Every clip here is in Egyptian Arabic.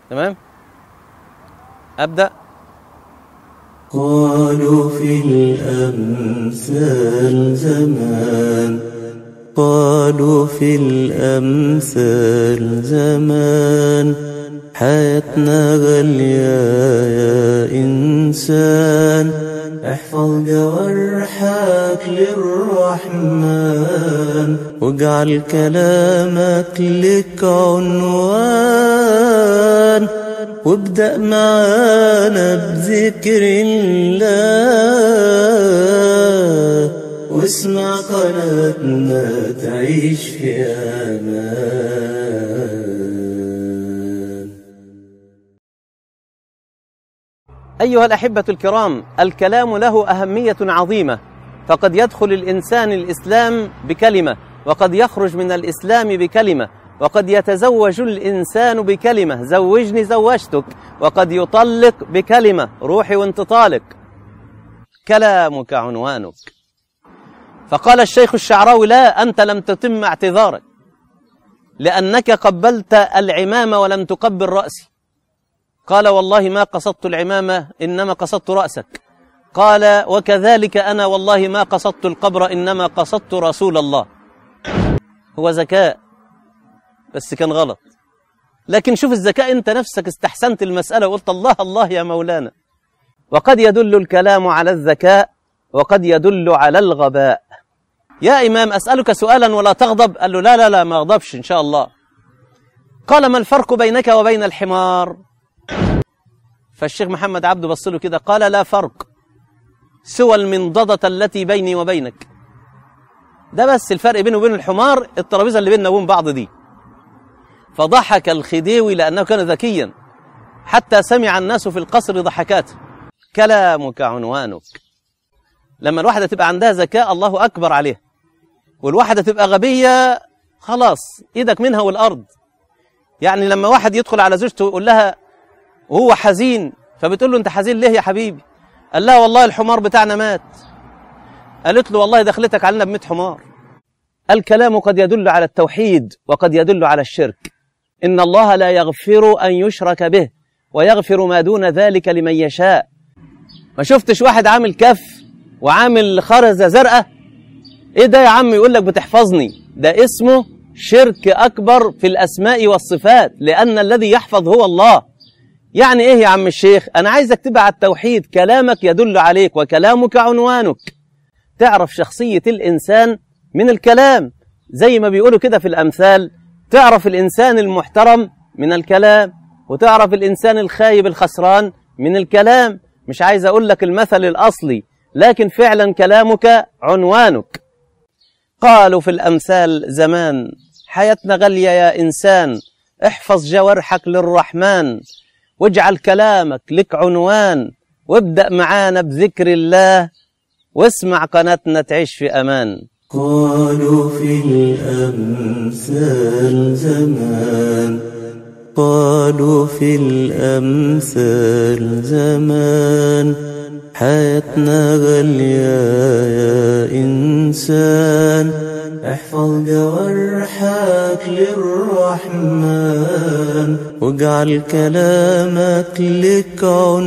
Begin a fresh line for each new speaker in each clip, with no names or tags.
تمام ابدا
قالوا في الأمثال زمان قالوا في الأمثال زمان حياتنا غالية يا إنسان احفظ جوارحك للرحمن واجعل كلامك لك عنوان وابدأ معانا بذكر الله واسمع قناتنا تعيش في أمان
أيها الأحبة الكرام الكلام له أهمية عظيمة فقد يدخل الإنسان الإسلام بكلمة وقد يخرج من الإسلام بكلمة وقد يتزوج الإنسان بكلمة زوجني زوجتك وقد يطلق بكلمة روحي وانت طالق كلامك عنوانك فقال الشيخ الشعراوي لا أنت لم تتم اعتذارك لأنك قبلت العمامة ولم تقبل رأسي قال والله ما قصدت العمامة إنما قصدت رأسك قال وكذلك أنا والله ما قصدت القبر إنما قصدت رسول الله هو ذكاء بس كان غلط لكن شوف الذكاء أنت نفسك استحسنت المسألة وقلت الله الله يا مولانا وقد يدل الكلام على الذكاء وقد يدل على الغباء يا إمام أسألك سؤالا ولا تغضب قال له لا لا لا ما أغضبش إن شاء الله قال ما الفرق بينك وبين الحمار فالشيخ محمد عبده بص له كده قال لا فرق سوى المنضدة التي بيني وبينك ده بس الفرق بينه وبين الحمار الترابيزة اللي بيننا وبين بعض دي فضحك الخديوي لأنه كان ذكيا حتى سمع الناس في القصر ضحكاته كلامك عنوانك لما الواحدة تبقى عندها ذكاء الله أكبر عليها والواحدة تبقى غبية خلاص إيدك منها والأرض يعني لما واحد يدخل على زوجته ويقول لها وهو حزين فبتقول له أنت حزين ليه يا حبيبي قال لها والله الحمار بتاعنا مات قالت له والله دخلتك علينا بمئة حمار الكلام قد يدل على التوحيد وقد يدل على الشرك إن الله لا يغفر أن يشرك به ويغفر ما دون ذلك لمن يشاء ما شفتش واحد عامل كف وعامل خرزة زرقاء ايه ده يا عم يقول لك بتحفظني ده اسمه شرك أكبر في الأسماء والصفات لأن الذي يحفظ هو الله يعني ايه يا عم الشيخ أنا عايزك تبقى على التوحيد كلامك يدل عليك وكلامك عنوانك تعرف شخصية الإنسان من الكلام زي ما بيقولوا كده في الأمثال تعرف الإنسان المحترم من الكلام وتعرف الإنسان الخايب الخسران من الكلام مش عايز أقول لك المثل الأصلي لكن فعلا كلامك عنوانك قالوا في الأمثال زمان حياتنا غالية يا إنسان احفظ جوارحك للرحمن واجعل كلامك لك عنوان وابدأ معانا بذكر الله واسمع قناتنا تعيش في أمان
قالوا في الأمثال زمان قالوا في الأمثال زمان حياتنا غالية يا إنسان احفظ جوارحك للرحمن واجعل كلامك لك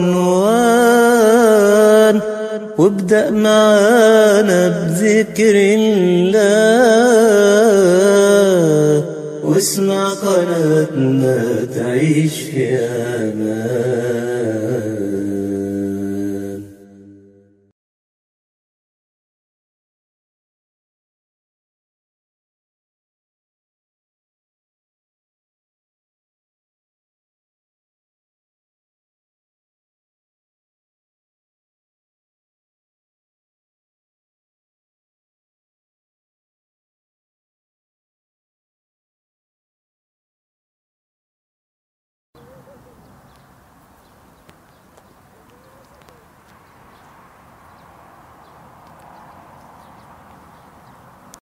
عنوان وابدأ معانا بذكر الله واسمع قناتنا تعيش في أمان